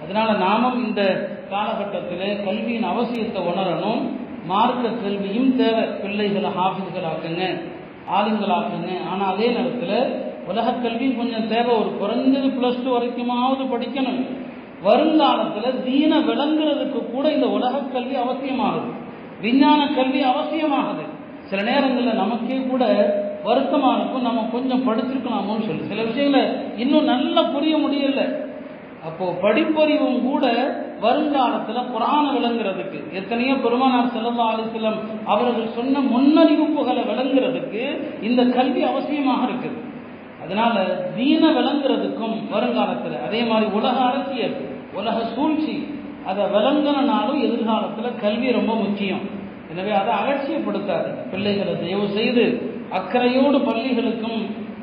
அதனால நாமும் இந்த காலகட்டத்தில் கல்வியின் அவசியத்தை உணரணும் மார்க்க கல்வியும் தேவை பிள்ளைகளை ஹாஃபிஸ்களாக்குங்க ஆளுங்களாக்குங்க ஆனால் அதே நேரத்தில் உலக கல்வி கொஞ்சம் தேவை ஒரு குறைஞ்சது ப்ளஸ் டூ வரைக்குமாவது படிக்கணும் வருங்காலத்தில் தீன விளங்குறதுக்கு கூட இந்த உலக கல்வி அவசியமாகுது விஞ்ஞான கல்வி அவசியமாகுது சில நேரங்களில் நமக்கே கூட வருத்தமாக இருக்கும் நம்ம கொஞ்சம் படிச்சிருக்கலாமோன்னு சொல்லி சில விஷயங்களை இன்னும் நல்லா புரிய முடியல அப்போ படிப்பறிவும் கூட வருங்காலத்தில் குரான விளங்குறதுக்கு எத்தனையோ பெருமானார் செல்லல்லா அலிஸ்லம் அவர்கள் சொன்ன முன்னறிவிப்புகளை விளங்குறதுக்கு இந்த கல்வி அவசியமாக இருக்குது அதனால தீன விளங்குறதுக்கும் வருங்காலத்தில் அதே மாதிரி உலக அரசியல் உலக சூழ்ச்சி அதை விளங்குறனாலும் எதிர்காலத்தில் கல்வி ரொம்ப முக்கியம் எனவே அதை அலட்சியப்படுத்தாது பிள்ளைகளை தயவு செய்து அக்கறையோடு பள்ளிகளுக்கும்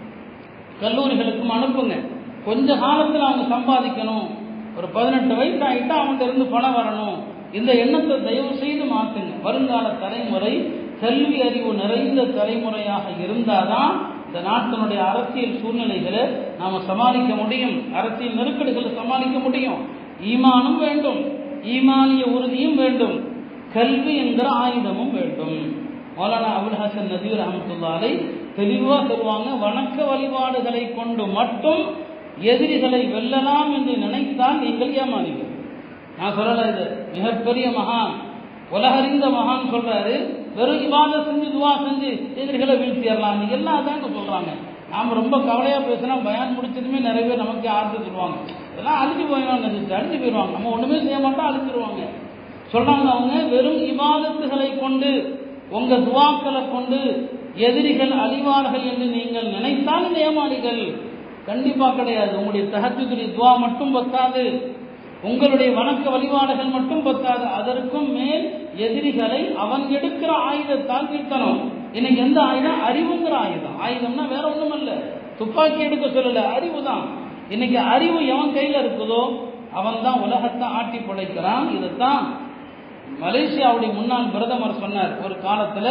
கல்லூரிகளுக்கும் அனுப்புங்க கொஞ்ச காலத்தில் அவங்க சம்பாதிக்கணும் ஒரு பதினெட்டு வயசு ஆகிட்டா அவங்கள்ட்ட இருந்து பணம் வரணும் இந்த எண்ணத்தை தயவு செய்து மாற்றுங்க வருங்கால தலைமுறை கல்வி அறிவு நிறைந்த தலைமுறையாக இருந்தாதான் இந்த நாட்டினுடைய அரசியல் சூழ்நிலைகளை நாம் சமாளிக்க முடியும் அரசியல் நெருக்கடிகளை சமாளிக்க முடியும் ஈமானும் வேண்டும் ஈமானிய உறுதியும் வேண்டும் கல்வி என்கிற ஆயுதமும் வேண்டும் மௌலானா அபுல் ஹசன் நதீர் அஹமத்துல்லாலை தெளிவாக சொல்லுவாங்க வணக்க வழிபாடுகளை கொண்டு மட்டும் எதிரிகளை வெல்லலாம் என்று நினைத்தால் நீங்கள் ஏமாறீர்கள் நான் சொல்லல இது மிகப்பெரிய மகான் உலகறிந்த மகான் சொல்றாரு வெறும் இவாத செஞ்சு துவா செஞ்சு எதிரிகளை வீழ்த்திடலாம் எல்லாம் தாங்க சொல்றாங்க நாம் ரொம்ப கவலையா பேசினா பயான் முடிச்சதுமே நிறைய பேர் நமக்கு ஆறுதல் சொல்லுவாங்க இதெல்லாம் அழிஞ்சு போயிடும் அழிஞ்சு போயிடுவாங்க நம்ம ஒண்ணுமே செய்ய மாட்டோம் அழிஞ்சிருவாங்க சொல்றாங்க அவங்க வெறும் இபாதத்துகளை கொண்டு உங்க துவாக்களை கொண்டு எதிரிகள் அழிவார்கள் என்று நீங்கள் நினைத்தால் ஏமாளிகள் கண்டிப்பா கிடையாது உங்களுடைய தகத்துடைய துவா மட்டும் பத்தாது உங்களுடைய வணக்க வழிபாடுகள் மட்டும் பத்தாது அதற்கும் மேல் எதிரிகளை அவன் எடுக்கிற ஆயுதத்தால் வீழ்த்தணும் இன்னைக்கு எந்த ஆயுதம் அறிவுங்கிற ஆயுதம் ஆயுதம்னா வேற ஒண்ணும் இல்ல துப்பாக்கி எடுக்க சொல்லல அறிவு தான் இன்னைக்கு அறிவு எவன் கையில இருக்குதோ அவன் தான் உலகத்தை ஆட்டி படைக்கிறான் இதைத்தான் மலேசியாவுடைய முன்னாள் பிரதமர் சொன்னார் ஒரு காலத்துல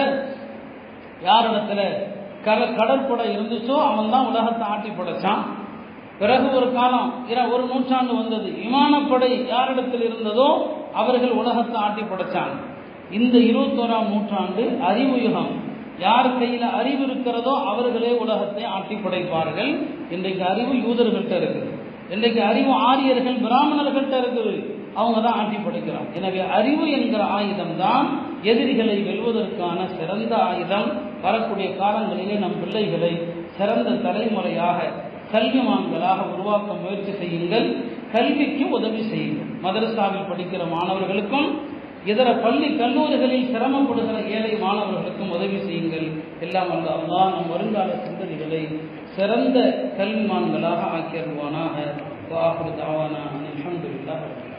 யாரிடத்துல கட கடற்படை இருந்துச்சோ அவன் தான் உலகத்தை ஆட்டி படைச்சான் பிறகு ஒரு காலம் ஒரு நூற்றாண்டு வந்தது விமானப்படை யாரிடத்தில் இருந்ததோ அவர்கள் உலகத்தை ஆட்டி படைச்சாங்க இந்த இருபத்தோராம் நூற்றாண்டு அறிவு யுகம் யார் கையில் அறிவு இருக்கிறதோ அவர்களே உலகத்தை ஆட்டி படைப்பார்கள் இன்றைக்கு அறிவு யூதர்கள்ட்ட இருக்குது இன்றைக்கு அறிவு ஆரியர்கள் பிராமணர்கள்ட்ட இருக்குது அவங்க தான் ஆட்டி படைக்கிறாங்க எனவே அறிவு என்கிற ஆயுதம் தான் எதிரிகளை வெல்வதற்கான சிறந்த ஆயுதம் வரக்கூடிய காலங்களிலே நம் பிள்ளைகளை சிறந்த தலைமுறையாக கல்விமான்களாக உருவாக்க முயற்சி செய்யுங்கள் கல்விக்கு உதவி செய்யுங்கள் மதரசாவில் படிக்கிற மாணவர்களுக்கும் இதர பள்ளி கல்லூரிகளில் சிரமப்படுகிற ஏழை மாணவர்களுக்கும் உதவி செய்யுங்கள் எல்லாம் அல்ல அல்லா நம் வருங்கால சிந்தனைகளை சிறந்த கல்விமான்களாக ஆக்கியருவானாக வாஹு தாவானா அலமதுல்லாஹ்